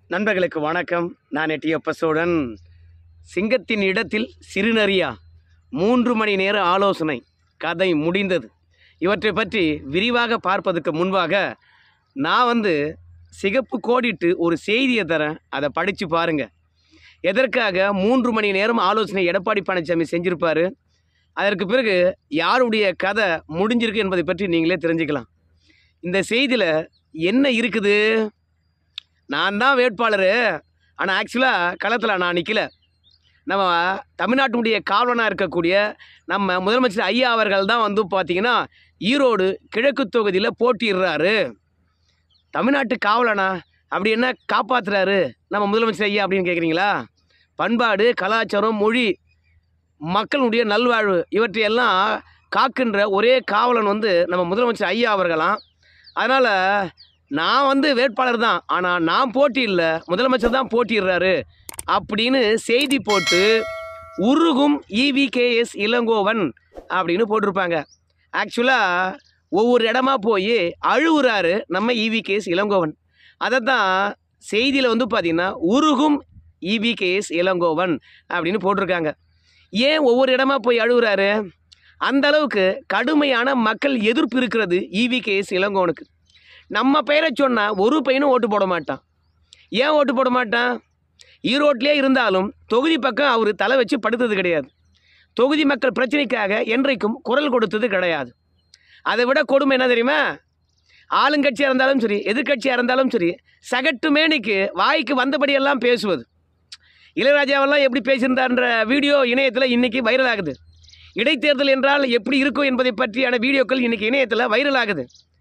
நண்பர்களுக்கு வணக்கம் நான் எட்டியப்ப சோழன் சிங்கத்தின் இடத்தில் சிறுநரியா மூன்று மணி நேர ஆலோசனை கதை முடிந்தது இவற்றை பற்றி விரிவாக பார்ப்பதற்கு முன்பாக நான் வந்து சிகப்பு கோடிட்டு ஒரு செய்தியை தரேன் அதை படித்து பாருங்கள் எதற்காக மூன்று மணி நேரம் ஆலோசனை எடப்பாடி பழனிசாமி செஞ்சிருப்பாரு அதற்கு பிறகு யாருடைய கதை முடிஞ்சிருக்கு என்பதை பற்றி நீங்களே தெரிஞ்சுக்கலாம் இந்த செய்தியில் என்ன இருக்குது நான் தான் வேட்பாளர் ஆனால் ஆக்சுவலாக களத்தில் நான் நிற்கல நம்ம தமிழ்நாட்டினுடைய காவலனாக இருக்கக்கூடிய நம்ம முதலமைச்சர் ஐயா அவர்கள் தான் வந்து பார்த்தீங்கன்னா ஈரோடு கிழக்கு தொகுதியில் போட்டிடுறாரு தமிழ்நாட்டு காவலனா அப்படி என்ன காப்பாற்றுறாரு நம்ம முதலமைச்சர் ஐயா அப்படின்னு கேட்குறீங்களா பண்பாடு கலாச்சாரம் மொழி மக்களுடைய நல்வாழ்வு இவற்றையெல்லாம் காக்கின்ற ஒரே காவலன் வந்து நம்ம முதலமைச்சர் ஐயா அவர்களாம் அதனால் நான் வந்து வேட்பாளர் தான் ஆனால் நான் போட்டி இல்லை முதலமைச்சர் தான் போட்டிடுறாரு அப்படின்னு செய்தி போட்டு உருகும் இவிகேஎஸ் இளங்கோவன் அப்படின்னு போட்டிருப்பாங்க ஆக்சுவலாக ஒவ்வொரு இடமா போய் அழுவுறாரு நம்ம இவிகேஎஸ் இளங்கோவன் அதை தான் செய்தியில் வந்து பார்த்திங்கன்னா உருகும் இவிகேஎஸ் இளங்கோவன் அப்படின்னு போட்டிருக்காங்க ஏன் ஒவ்வொரு இடமா போய் அழுகுறாரு அந்த அளவுக்கு கடுமையான மக்கள் எதிர்ப்பு இருக்கிறது இவிகேஎஸ் இளங்கோவனுக்கு நம்ம பெயரை சொன்னால் ஒரு பையனும் ஓட்டு போட மாட்டான் ஏன் ஓட்டு போட மாட்டான் ஈரோட்டிலே இருந்தாலும் தொகுதி பக்கம் அவர் தலை வச்சு படுத்தது கிடையாது தொகுதி மக்கள் பிரச்சனைக்காக என்றைக்கும் குரல் கொடுத்தது கிடையாது அதை விட கொடுமை என்ன தெரியுமா ஆளுங்கட்சியாக இருந்தாலும் சரி எதிர்க்கட்சியாக இருந்தாலும் சரி சகட்டு மேனிக்கு வாய்க்கு வந்தபடியெல்லாம் பேசுவது இளையராஜாவெல்லாம் எப்படி பேசியிருந்தார்ன்ற வீடியோ இணையத்தில் இன்றைக்கி வைரல் ஆகுது இடைத்தேர்தல் என்றால் எப்படி இருக்கும் என்பதை பற்றியான வீடியோக்கள் இன்றைக்கி இணையத்தில் வைரல் ஆகுது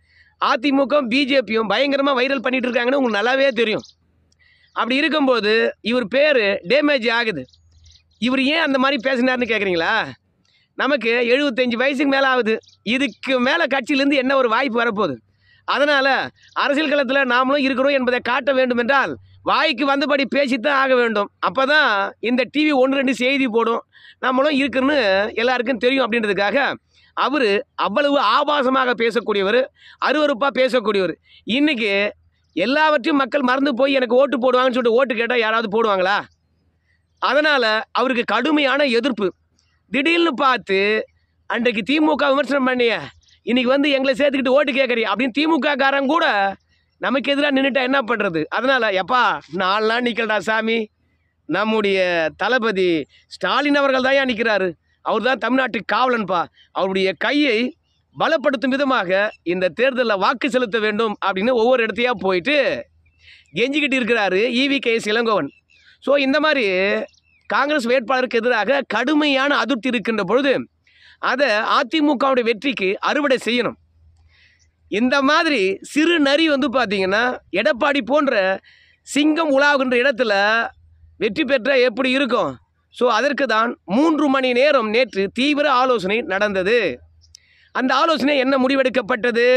அதிமுக பிஜேபியும் பயங்கரமாக வைரல் பண்ணிட்டு இருக்காங்கன்னு உங்களுக்கு நல்லாவே தெரியும் அப்படி இருக்கும்போது இவர் பேர் டேமேஜ் ஆகுது இவர் ஏன் அந்த மாதிரி பேசினார்னு கேட்குறீங்களா நமக்கு எழுபத்தஞ்சு வயசுக்கு மேலே ஆகுது இதுக்கு மேலே கட்சியிலேருந்து என்ன ஒரு வாய்ப்பு வரப்போகுது அதனால் அரசியல் களத்தில் நாமளும் இருக்கிறோம் என்பதை காட்ட வேண்டும் என்றால் வாய்க்கு வந்தபடி பேசித்தான் ஆக வேண்டும் அப்போ தான் இந்த டிவி ஒன்று ரெண்டு செய்தி போடும் நம்மளும் இருக்குன்னு எல்லாருக்கும் தெரியும் அப்படின்றதுக்காக அவர் அவ்வளவு ஆபாசமாக பேசக்கூடியவர் அருவருப்பாக பேசக்கூடியவர் இன்றைக்கி எல்லாவற்றையும் மக்கள் மறந்து போய் எனக்கு ஓட்டு போடுவாங்கன்னு சொல்லிட்டு ஓட்டு கேட்டால் யாராவது போடுவாங்களா அதனால் அவருக்கு கடுமையான எதிர்ப்பு திடீர்னு பார்த்து அன்றைக்கு திமுக விமர்சனம் பண்ணிய இன்னைக்கு வந்து எங்களை சேர்த்துக்கிட்டு ஓட்டு கேட்குறீ அப்படின்னு திமுக காரன் கூட நமக்கு எதிராக நின்றுட்டா என்ன பண்ணுறது அதனால் எப்பா நாலு நாள் நிற்கலடா சாமி நம்முடைய தளபதி ஸ்டாலின் அவர்கள் தான் ஏன் நிற்கிறாரு அவர் தான் தமிழ்நாட்டு காவலன்பா அவருடைய கையை பலப்படுத்தும் விதமாக இந்த தேர்தலில் வாக்கு செலுத்த வேண்டும் அப்படின்னு ஒவ்வொரு இடத்தையா போயிட்டு கெஞ்சிக்கிட்டு இருக்கிறாரு இவி கே இளங்கோவன் ஸோ இந்த மாதிரி காங்கிரஸ் வேட்பாளருக்கு எதிராக கடுமையான அதிருப்தி இருக்கின்ற பொழுது அதை அதிமுகவுடைய வெற்றிக்கு அறுவடை செய்யணும் இந்த மாதிரி சிறு நரி வந்து பார்த்தீங்கன்னா எடப்பாடி போன்ற சிங்கம் உலாவுகின்ற இடத்துல வெற்றி பெற்ற எப்படி இருக்கும் ஸோ அதற்கு தான் மூன்று மணி நேரம் நேற்று தீவிர ஆலோசனை நடந்தது அந்த ஆலோசனை என்ன முடிவெடுக்கப்பட்டது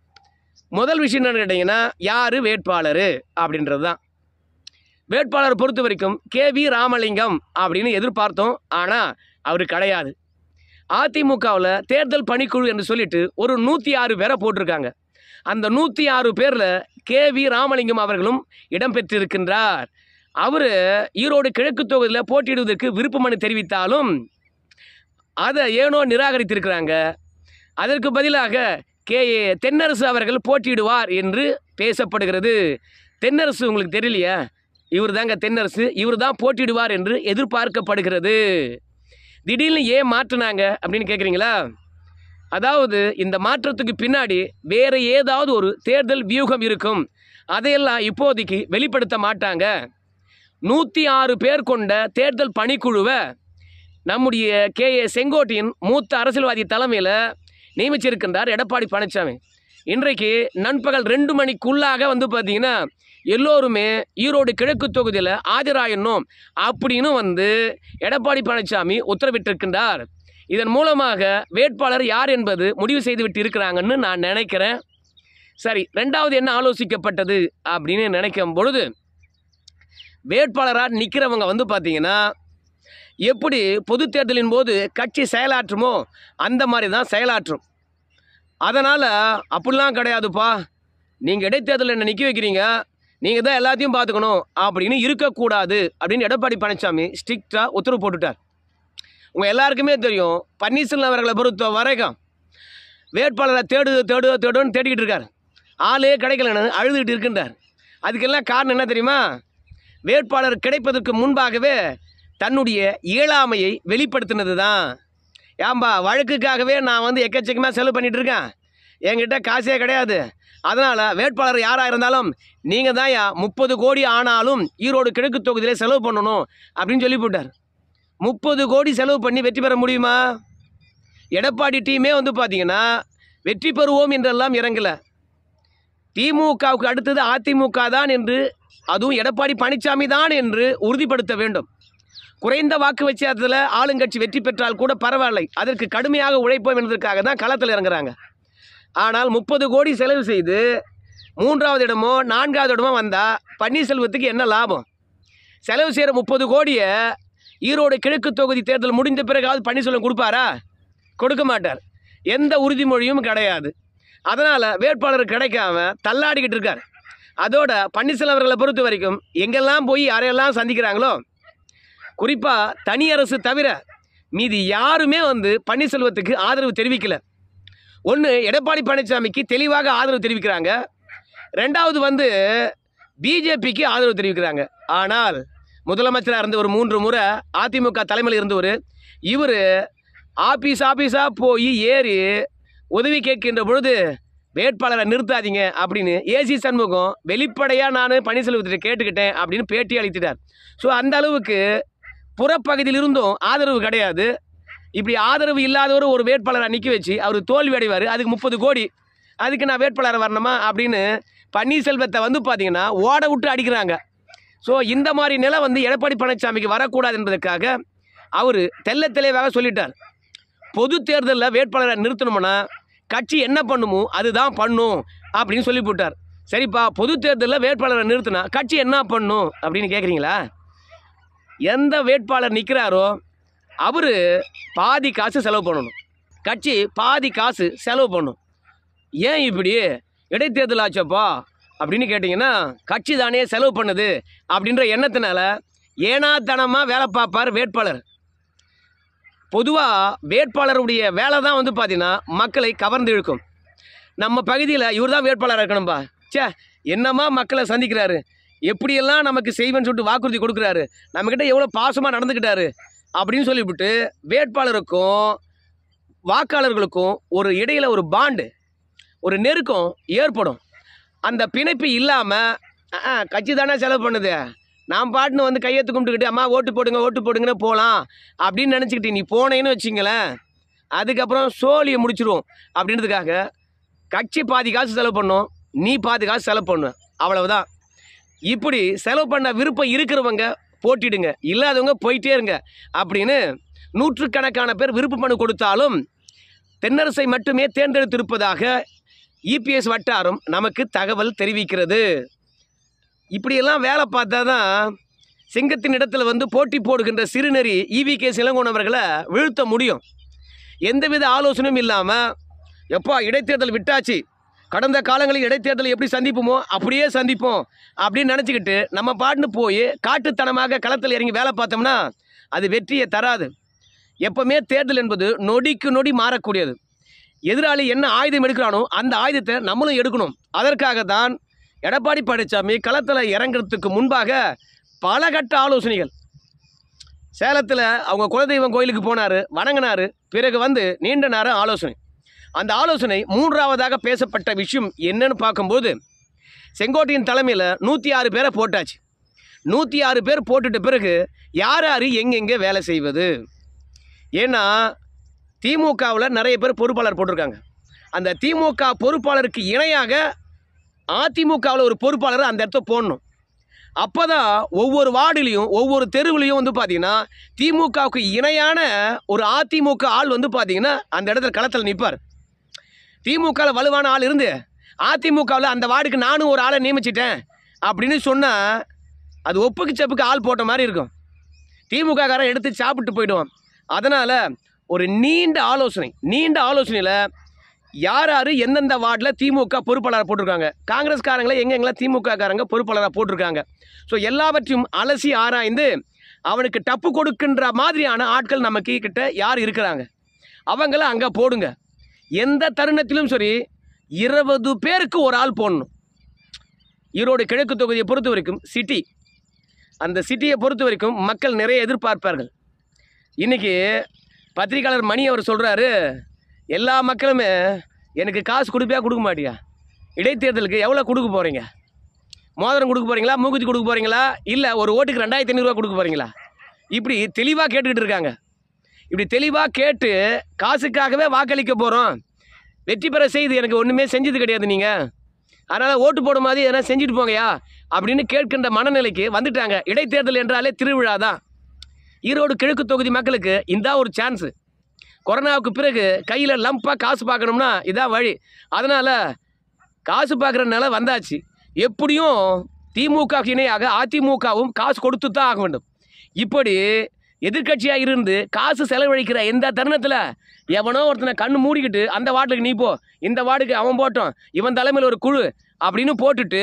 முதல் விஷயம் என்ன கேட்டிங்கன்னா யார் வேட்பாளர் அப்படின்றது தான் வேட்பாளர் பொறுத்த வரைக்கும் கே வி ராமலிங்கம் அப்படின்னு எதிர்பார்த்தோம் ஆனால் அவர் கிடையாது அதிமுகவில் தேர்தல் பணிக்குழு என்று சொல்லிட்டு ஒரு நூற்றி ஆறு பேரை போட்டிருக்காங்க அந்த நூற்றி ஆறு பேரில் கே வி ராமலிங்கம் அவர்களும் இடம்பெற்றிருக்கின்றார் அவர் ஈரோடு கிழக்கு தொகுதியில் போட்டியிடுவதற்கு விருப்ப மனு தெரிவித்தாலும் அதை ஏனோ நிராகரித்திருக்கிறாங்க அதற்கு பதிலாக கே ஏ தென்னரசு அவர்கள் போட்டியிடுவார் என்று பேசப்படுகிறது தென்னரசு உங்களுக்கு தெரியலையா இவர் தாங்க தென்னரசு இவர் தான் போட்டியிடுவார் என்று எதிர்பார்க்கப்படுகிறது திடீர்னு ஏன் மாற்றினாங்க அப்படின்னு கேட்குறீங்களா அதாவது இந்த மாற்றத்துக்கு பின்னாடி வேறு ஏதாவது ஒரு தேர்தல் வியூகம் இருக்கும் அதையெல்லாம் இப்போதைக்கு வெளிப்படுத்த மாட்டாங்க நூற்றி ஆறு பேர் கொண்ட தேர்தல் பணிக்குழுவை நம்முடைய கே ஏ செங்கோட்டையின் மூத்த அரசியல்வாதி தலைமையில் நியமிச்சிருக்கின்றார் எடப்பாடி பழனிசாமி இன்றைக்கு நண்பகல் ரெண்டு மணிக்குள்ளாக வந்து பார்த்தீங்கன்னா எல்லோருமே ஈரோடு கிழக்கு தொகுதியில் ஆஜராயிடணும் அப்படின்னு வந்து எடப்பாடி பழனிசாமி உத்தரவிட்டிருக்கின்றார் இதன் மூலமாக வேட்பாளர் யார் என்பது முடிவு செய்துவிட்டு இருக்கிறாங்கன்னு நான் நினைக்கிறேன் சரி ரெண்டாவது என்ன ஆலோசிக்கப்பட்டது அப்படின்னு நினைக்கும் பொழுது வேட்பாளராக நிற்கிறவங்க வந்து பார்த்தீங்கன்னா எப்படி பொது தேர்தலின் போது கட்சி செயலாற்றுமோ அந்த மாதிரி தான் செயலாற்றும் அதனால் அப்படிலாம் கிடையாதுப்பா நீங்கள் இடைத்தேர்தலில் என்ன நிற்க வைக்கிறீங்க நீங்கள் தான் எல்லாத்தையும் பார்த்துக்கணும் அப்படின்னு இருக்கக்கூடாது அப்படின்னு எடப்பாடி பழனிசாமி ஸ்ட்ரிக்டாக உத்தரவு போட்டுட்டார் உங்கள் எல்லாருக்குமே தெரியும் பன்னீர்செல்வம் அவர்களை பொறுத்த வரைக்கும் வேட்பாளரை தேடு தேடு தேடுன்னு தேடிக்கிட்டு இருக்கார் ஆளே கிடைக்கலன்னு அழுதுகிட்டு இருக்கின்றார் அதுக்கெல்லாம் காரணம் என்ன தெரியுமா வேட்பாளர் கிடைப்பதற்கு முன்பாகவே தன்னுடைய இயலாமையை வெளிப்படுத்தினது தான் ஏம்பா வழக்குக்காகவே நான் வந்து எக்கச்சக்கமாக செலவு பண்ணிட்டு இருக்கேன் என்கிட்ட காசே கிடையாது அதனால் வேட்பாளர் யாராக இருந்தாலும் நீங்கள் தான் முப்பது கோடி ஆனாலும் ஈரோடு கிழக்கு தொகுதியிலே செலவு பண்ணணும் அப்படின்னு சொல்லி போட்டார் முப்பது கோடி செலவு பண்ணி வெற்றி பெற முடியுமா எடப்பாடி டீமே வந்து பார்த்தீங்கன்னா வெற்றி பெறுவோம் என்றெல்லாம் இறங்கல திமுகவுக்கு அடுத்தது அதிமுக தான் என்று அதுவும் எடப்பாடி பழனிசாமி தான் என்று உறுதிப்படுத்த வேண்டும் குறைந்த வாக்கு வித்தியாசத்தில் ஆளுங்கட்சி வெற்றி பெற்றால் கூட பரவாயில்லை அதற்கு கடுமையாக உழைப்போம் என்பதற்காக தான் களத்தில் இறங்குறாங்க ஆனால் முப்பது கோடி செலவு செய்து மூன்றாவது இடமோ நான்காவது இடமோ வந்தால் பன்னீர்செல்வத்துக்கு என்ன லாபம் செலவு செய்கிற முப்பது கோடியை ஈரோடு கிழக்கு தொகுதி தேர்தல் முடிந்த பிறகாவது பன்னீர்செல்வம் கொடுப்பாரா கொடுக்க மாட்டார் எந்த உறுதிமொழியும் கிடையாது அதனால் வேட்பாளர் கிடைக்காம தள்ளாடிக்கிட்டு இருக்கார் அதோட பன்னீர்செல்வம் அவர்களை பொறுத்த வரைக்கும் எங்கெல்லாம் போய் யாரையெல்லாம் சந்திக்கிறாங்களோ குறிப்பாக தனி அரசு தவிர மீதி யாருமே வந்து பன்னீர்செல்வத்துக்கு ஆதரவு தெரிவிக்கல ஒன்று எடப்பாடி பழனிசாமிக்கு தெளிவாக ஆதரவு தெரிவிக்கிறாங்க ரெண்டாவது வந்து பிஜேபிக்கு ஆதரவு தெரிவிக்கிறாங்க ஆனால் முதலமைச்சராக இருந்த ஒரு மூன்று முறை அதிமுக தலைமையில் இருந்தவர் இவர் ஆபீஸ் ஆபீஸாக போய் ஏறி உதவி கேட்கின்ற பொழுது வேட்பாளரை நிறுத்தாதீங்க அப்படின்னு ஏசி சண்முகம் வெளிப்படையாக நான் பன்னீர்செல்வத்திட்ட கேட்டுக்கிட்டேன் அப்படின்னு பேட்டி அளித்துட்டார் ஸோ அந்த அளவுக்கு புறப்பகுதியில் இருந்தும் ஆதரவு கிடையாது இப்படி ஆதரவு இல்லாதவர் ஒரு வேட்பாளரை நிற்க வச்சு அவர் தோல்வி அடைவார் அதுக்கு முப்பது கோடி அதுக்கு நான் வேட்பாளர் வரணுமா அப்படின்னு பன்னீர்செல்வத்தை வந்து பார்த்தீங்கன்னா ஓட விட்டு அடிக்கிறாங்க ஸோ இந்த மாதிரி நிலை வந்து எடப்பாடி பழனிசாமிக்கு வரக்கூடாது என்பதற்காக அவர் தெள்ள தெளிவாக சொல்லிட்டார் பொது தேர்தலில் வேட்பாளரை நிறுத்தணும்னா கட்சி என்ன பண்ணுமோ அதுதான் பண்ணும் அப்படின்னு சொல்லி போட்டார் சரிப்பா பொது தேர்தலில் வேட்பாளரை நிறுத்தினா கட்சி என்ன பண்ணும் அப்படின்னு கேட்குறீங்களா எந்த வேட்பாளர் நிற்கிறாரோ அவர் பாதி காசு செலவு பண்ணணும் கட்சி பாதி காசு செலவு பண்ணும் ஏன் இப்படி இடைத்தேர்தல் ஆச்சப்பா அப்படின்னு கேட்டிங்கன்னா கட்சி தானே செலவு பண்ணுது அப்படின்ற எண்ணத்தினால ஏனாத்தனமாக வேலை பார்ப்பார் வேட்பாளர் பொதுவாக வேட்பாளருடைய வேலை தான் வந்து பார்த்தீங்கன்னா மக்களை கவர்ந்து இழுக்கும் நம்ம பகுதியில் இவர் தான் வேட்பாளராக இருக்கணும்பா ச்சே என்னமா மக்களை சந்திக்கிறாரு எப்படியெல்லாம் நமக்கு செய்வேன்னு சொல்லிட்டு வாக்குறுதி கொடுக்குறாரு நம்மக்கிட்ட எவ்வளோ பாசமாக நடந்துக்கிட்டாரு அப்படின்னு சொல்லிவிட்டு வேட்பாளருக்கும் வாக்காளர்களுக்கும் ஒரு இடையில ஒரு பாண்டு ஒரு நெருக்கம் ஏற்படும் அந்த பிணைப்பு இல்லாமல் கட்சி தானே செலவு பண்ணுது நான் பாட்டுன்னு வந்து கையெழுத்து கும்பிட்டுக்கிட்டு அம்மா ஓட்டு போடுங்க ஓட்டு போடுங்கன்னு போகலாம் அப்படின்னு நினச்சிக்கிட்டு நீ போனேன்னு வச்சிங்களேன் அதுக்கப்புறம் சோழியை முடிச்சிருவோம் அப்படின்றதுக்காக கட்சி பாதி காசு செலவு பண்ணும் நீ பாதி காசு செலவு பண்ணு அவ்வளவுதான் இப்படி செலவு பண்ண விருப்பம் இருக்கிறவங்க போட்டிடுங்க இல்லாதவங்க போயிட்டே இருங்க அப்படின்னு நூற்றுக்கணக்கான பேர் விருப்ப மனு கொடுத்தாலும் தென்னரசை மட்டுமே தேர்ந்தெடுத்திருப்பதாக இபிஎஸ் வட்டாரம் நமக்கு தகவல் தெரிவிக்கிறது இப்படியெல்லாம் வேலை பார்த்தா தான் சிங்கத்தின் இடத்துல வந்து போட்டி போடுகின்ற சிறுநெறி இவி கே சிலங்கோனவர்களை வீழ்த்த முடியும் எந்தவித ஆலோசனையும் இல்லாமல் எப்பா இடைத்தேர்தல் விட்டாச்சு கடந்த காலங்களில் இடைத்தேர்தலை எப்படி சந்திப்போமோ அப்படியே சந்திப்போம் அப்படின்னு நினச்சிக்கிட்டு நம்ம பாட்டுன்னு போய் காட்டுத்தனமாக களத்தில் இறங்கி வேலை பார்த்தோம்னா அது வெற்றியை தராது எப்பவுமே தேர்தல் என்பது நொடிக்கு நொடி மாறக்கூடியது எதிராளி என்ன ஆயுதம் எடுக்கிறானோ அந்த ஆயுதத்தை நம்மளும் எடுக்கணும் அதற்காக தான் எடப்பாடி பழனிசாமி களத்தில் இறங்குறதுக்கு முன்பாக பல கட்ட ஆலோசனைகள் சேலத்தில் அவங்க குலதெய்வம் கோயிலுக்கு போனார் வணங்கினார் பிறகு வந்து நீண்ட நேரம் ஆலோசனை அந்த ஆலோசனை மூன்றாவதாக பேசப்பட்ட விஷயம் என்னன்னு பார்க்கும்போது செங்கோட்டையின் தலைமையில் நூற்றி ஆறு பேரை போட்டாச்சு நூற்றி ஆறு பேர் போட்டுட்ட பிறகு யார் யார் எங்கெங்கே வேலை செய்வது ஏன்னா திமுகவில் நிறைய பேர் பொறுப்பாளர் போட்டிருக்காங்க அந்த திமுக பொறுப்பாளருக்கு இணையாக அதிமுகவில் ஒரு பொறுப்பாளர் அந்த இடத்த போடணும் அப்போ தான் ஒவ்வொரு வார்டுலேயும் ஒவ்வொரு தெருவுலையும் வந்து பார்த்தீங்கன்னா திமுகவுக்கு இணையான ஒரு அதிமுக ஆள் வந்து பார்த்தீங்கன்னா அந்த இடத்துல களத்தில் நிற்பார் திமுகவில் வலுவான ஆள் இருந்து அதிமுகவில் அந்த வார்டுக்கு நானும் ஒரு ஆளை நியமிச்சிட்டேன் அப்படின்னு சொன்னால் அது ஒப்புக்கு செப்புக்கு ஆள் போட்ட மாதிரி இருக்கும் திமுககாரன் எடுத்து சாப்பிட்டு போயிடுவான் அதனால் ஒரு நீண்ட ஆலோசனை நீண்ட ஆலோசனையில் யார் யார் எந்தெந்த வார்டில் திமுக பொறுப்பாளராக போட்டிருக்காங்க காங்கிரஸ்காரங்களை எங்கெங்கெல்லாம் திமுக காரங்க பொறுப்பாளராக போட்டிருக்காங்க ஸோ எல்லாவற்றையும் அலசி ஆராய்ந்து அவனுக்கு டப்பு கொடுக்கின்ற மாதிரியான ஆட்கள் நமக்கு கிட்ட யார் இருக்கிறாங்க அவங்கள அங்கே போடுங்க எந்த தருணத்திலும் சரி இருபது பேருக்கு ஒரு ஆள் போடணும் ஈரோடு கிழக்கு தொகுதியை பொறுத்த வரைக்கும் சிட்டி அந்த சிட்டியை பொறுத்த வரைக்கும் மக்கள் நிறைய எதிர்பார்ப்பார்கள் இன்றைக்கி பத்திரிக்கையாளர் மணி அவர் சொல்கிறாரு எல்லா மக்களுமே எனக்கு காசு கொடுப்பியா கொடுக்க மாட்டியா இடைத்தேர்தலுக்கு எவ்வளோ கொடுக்க போகிறீங்க மோதிரம் கொடுக்க போகிறீங்களா மூக்குத்தி கொடுக்க போகிறீங்களா இல்லை ஒரு ஓட்டுக்கு ரெண்டாயிரத்தி ஐநூறுரூவா கொடுக்க போகிறீங்களா இப்படி தெளிவாக கேட்டுக்கிட்டு இருக்காங்க இப்படி தெளிவாக கேட்டு காசுக்காகவே வாக்களிக்க போகிறோம் வெற்றி பெற செய்து எனக்கு ஒன்றுமே செஞ்சது கிடையாது நீங்கள் அதனால் ஓட்டு போடும் மாதிரி எதனா செஞ்சுட்டு போங்கயா அப்படின்னு கேட்கின்ற மனநிலைக்கு வந்துட்டாங்க இடைத்தேர்தல் என்றாலே திருவிழா தான் ஈரோடு கிழக்கு தொகுதி மக்களுக்கு இந்த ஒரு சான்ஸு கொரோனாவுக்கு பிறகு கையில் லம்பாக காசு பார்க்கணும்னா இதான் வழி அதனால் காசு பார்க்குற நிலை வந்தாச்சு எப்படியும் திமுக இணையாக அதிமுகவும் காசு கொடுத்து தான் ஆக வேண்டும் இப்படி எதிர்க்கட்சியாக இருந்து காசு செலவழிக்கிற எந்த தருணத்தில் எவனோ ஒருத்தனை கண்ணு மூடிக்கிட்டு அந்த வார்டுக்கு நீ போ இந்த வார்டுக்கு அவன் போட்டோம் இவன் தலைமையில் ஒரு குழு அப்படின்னு போட்டுட்டு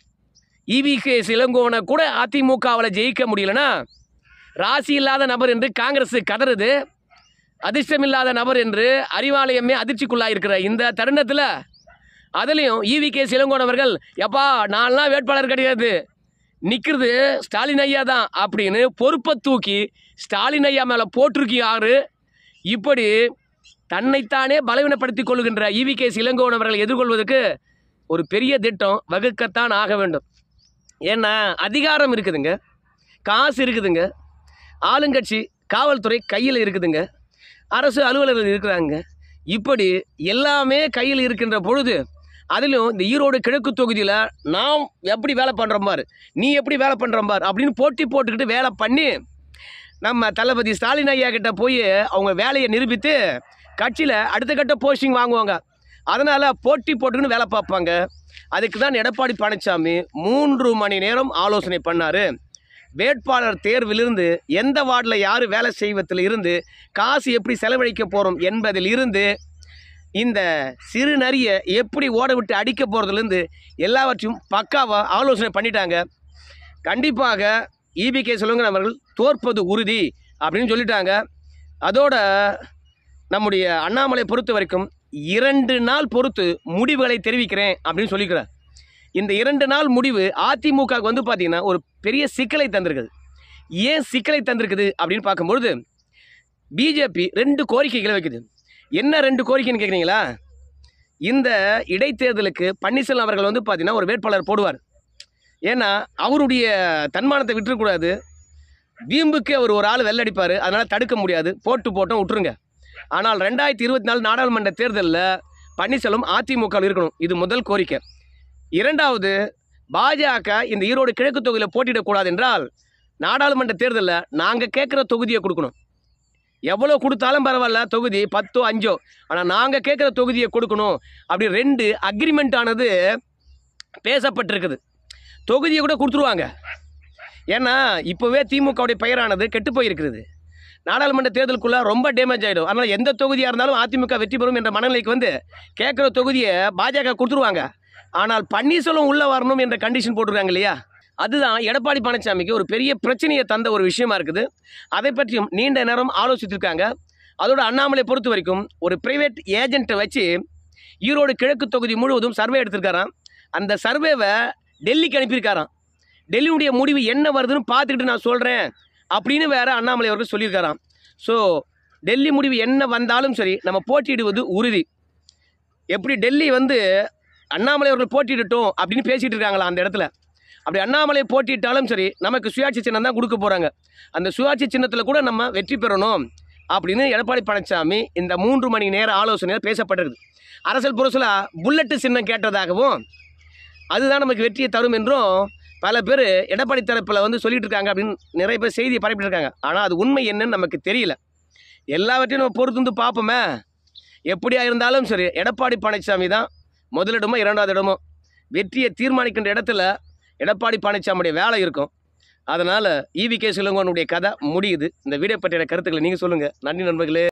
இவிகே இளங்கோவனை கூட அதிமுகவில் ஜெயிக்க முடியலனா ராசி இல்லாத நபர் என்று காங்கிரஸ் கதறுது அதிர்ஷ்டமில்லாத நபர் என்று அறிவாலயமே அதிர்ச்சிக்குள்ளாயிருக்கிற இந்த தருணத்தில் அதுலேயும் ஈவி கே சிலங்கோனவர்கள் எப்பா நான்லாம் வேட்பாளர் கிடையாது நிற்கிறது ஸ்டாலின் ஐயா தான் அப்படின்னு பொறுப்பை தூக்கி ஸ்டாலின் ஐயா மேலே போட்டிருக்கி யாரு இப்படி தன்னைத்தானே பலவீனப்படுத்திக் கொள்கின்ற ஈவி கே சிலங்கோனவர்களை எதிர்கொள்வதற்கு ஒரு பெரிய திட்டம் வகுக்கத்தான் ஆக வேண்டும் ஏன்னா அதிகாரம் இருக்குதுங்க காசு இருக்குதுங்க ஆளுங்கட்சி காவல்துறை கையில் இருக்குதுங்க அரசு அலுவலர்கள் இருக்கிறாங்க இப்படி எல்லாமே கையில் இருக்கின்ற பொழுது அதிலும் இந்த ஈரோடு கிழக்கு தொகுதியில் நாம் எப்படி வேலை பண்ணுறோம் பாரு நீ எப்படி வேலை பண்ணுறோம் பாரு அப்படின்னு போட்டி போட்டுக்கிட்டு வேலை பண்ணி நம்ம தளபதி ஸ்டாலின் ஐயா கிட்ட போய் அவங்க வேலையை நிரூபித்து கட்சியில் அடுத்த கட்ட போஸ்டிங் வாங்குவாங்க அதனால் போட்டி போட்டுக்கின்னு வேலை பார்ப்பாங்க அதுக்கு தான் எடப்பாடி பழனிசாமி மூன்று மணி நேரம் ஆலோசனை பண்ணார் வேட்பாளர் தேர்விலிருந்து எந்த வார்டில் யார் வேலை செய்வதில் இருந்து காசு எப்படி செலவழிக்க போகிறோம் என்பதில் இருந்து இந்த சிறு நரியை எப்படி ஓட விட்டு அடிக்க போகிறதுலேருந்து எல்லாவற்றையும் பக்காவாக ஆலோசனை பண்ணிட்டாங்க கண்டிப்பாக இபி கே சொல்லுங்க அவர்கள் தோற்பது உறுதி அப்படின்னு சொல்லிட்டாங்க அதோட நம்முடைய அண்ணாமலை பொறுத்த வரைக்கும் இரண்டு நாள் பொறுத்து முடிவுகளை தெரிவிக்கிறேன் அப்படின்னு சொல்லிக்கிறார் இந்த இரண்டு நாள் முடிவு அதிமுகவுக்கு வந்து பார்த்திங்கன்னா ஒரு பெரிய சிக்கலை தந்திருக்குது ஏன் சிக்கலை தந்திருக்குது அப்படின்னு பார்க்கும்பொழுது பிஜேபி ரெண்டு கோரிக்கைகளை வைக்குது என்ன ரெண்டு கோரிக்கைன்னு கேட்குறீங்களா இந்த இடைத்தேர்தலுக்கு பன்னீர்செல்வம் அவர்கள் வந்து பார்த்தீங்கன்னா ஒரு வேட்பாளர் போடுவார் ஏன்னா அவருடைய தன்மானத்தை விட்டுறக்கூடாது வீம்புக்கு அவர் ஒரு ஆள் வெள்ளடிப்பார் அதனால் தடுக்க முடியாது போட்டு போட்டோம் விட்டுருங்க ஆனால் ரெண்டாயிரத்தி இருபத்தி நாலு நாடாளுமன்ற தேர்தலில் பன்னீர்செல்வம் அதிமுக வில் இருக்கணும் இது முதல் கோரிக்கை இரண்டாவது பாஜக இந்த ஈரோடு கிழக்கு தொகுதியில் போட்டியிடக்கூடாது என்றால் நாடாளுமன்ற தேர்தலில் நாங்கள் கேட்குற தொகுதியை கொடுக்கணும் எவ்வளோ கொடுத்தாலும் பரவாயில்ல தொகுதி பத்தோ அஞ்சோ ஆனால் நாங்கள் கேட்குற தொகுதியை கொடுக்கணும் அப்படி ரெண்டு அக்ரிமெண்ட் ஆனது பேசப்பட்டிருக்குது தொகுதியை கூட கொடுத்துருவாங்க ஏன்னா இப்போவே திமுகவுடைய பெயரானது கெட்டு போயிருக்கிறது நாடாளுமன்ற தேர்தலுக்குள்ள ரொம்ப டேமேஜ் ஆகிடும் அதனால் எந்த தொகுதியாக இருந்தாலும் அதிமுக வெற்றி பெறும் என்ற மனநிலைக்கு வந்து கேட்குற தொகுதியை பாஜக கொடுத்துருவாங்க ஆனால் பன்னீர்செல்வம் உள்ளே வரணும் என்ற கண்டிஷன் போட்டிருக்காங்க இல்லையா அதுதான் எடப்பாடி பழனிசாமிக்கு ஒரு பெரிய பிரச்சனையை தந்த ஒரு விஷயமா இருக்குது அதை பற்றியும் நீண்ட நேரம் ஆலோசித்திருக்காங்க அதோட அண்ணாமலை பொறுத்த வரைக்கும் ஒரு பிரைவேட் ஏஜென்ட்டை வச்சு ஈரோடு கிழக்கு தொகுதி முழுவதும் சர்வே எடுத்திருக்காராம் அந்த சர்வேவை டெல்லிக்கு அனுப்பியிருக்காராம் டெல்லியுடைய முடிவு என்ன வருதுன்னு பார்த்துக்கிட்டு நான் சொல்கிறேன் அப்படின்னு வேற அண்ணாமலை அவர்கள் சொல்லியிருக்காராம் ஸோ டெல்லி முடிவு என்ன வந்தாலும் சரி நம்ம போட்டியிடுவது உறுதி எப்படி டெல்லி வந்து அண்ணாமலை அவர்கள் போட்டியிடட்டும் அப்படின்னு பேசிகிட்டு இருக்காங்களா அந்த இடத்துல அப்படி அண்ணாமலை போட்டியிட்டாலும் சரி நமக்கு சுயாட்சி சின்னம் தான் கொடுக்க போகிறாங்க அந்த சுயாட்சி சின்னத்தில் கூட நம்ம வெற்றி பெறணும் அப்படின்னு எடப்பாடி பழனிசாமி இந்த மூன்று மணி நேர ஆலோசனையில் பேசப்பட்டிருக்குது அரசியல் புரசலாக புல்லட்டு சின்னம் கேட்டதாகவும் அதுதான் நமக்கு வெற்றியை தரும் என்றும் பல பேர் எடப்பாடி தரப்பில் வந்து சொல்லிட்டு இருக்காங்க அப்படின்னு நிறைய பேர் செய்தி பரப்பிட்டு இருக்காங்க ஆனால் அது உண்மை என்னன்னு நமக்கு தெரியல எல்லாவற்றையும் நம்ம பொறுத்து வந்து பார்ப்போமே எப்படியா இருந்தாலும் சரி எடப்பாடி பழனிசாமி தான் முதலிடமோ இரண்டாவது இடமோ வெற்றியை தீர்மானிக்கின்ற இடத்துல எடப்பாடி பழனிசாமியுடைய வேலை இருக்கும் அதனால் ஈவி கே சிலங்கோனுடைய கதை முடியுது இந்த வீடியோ பற்றிய கருத்துக்களை நீங்கள் சொல்லுங்கள் நன்றி நண்பர்களே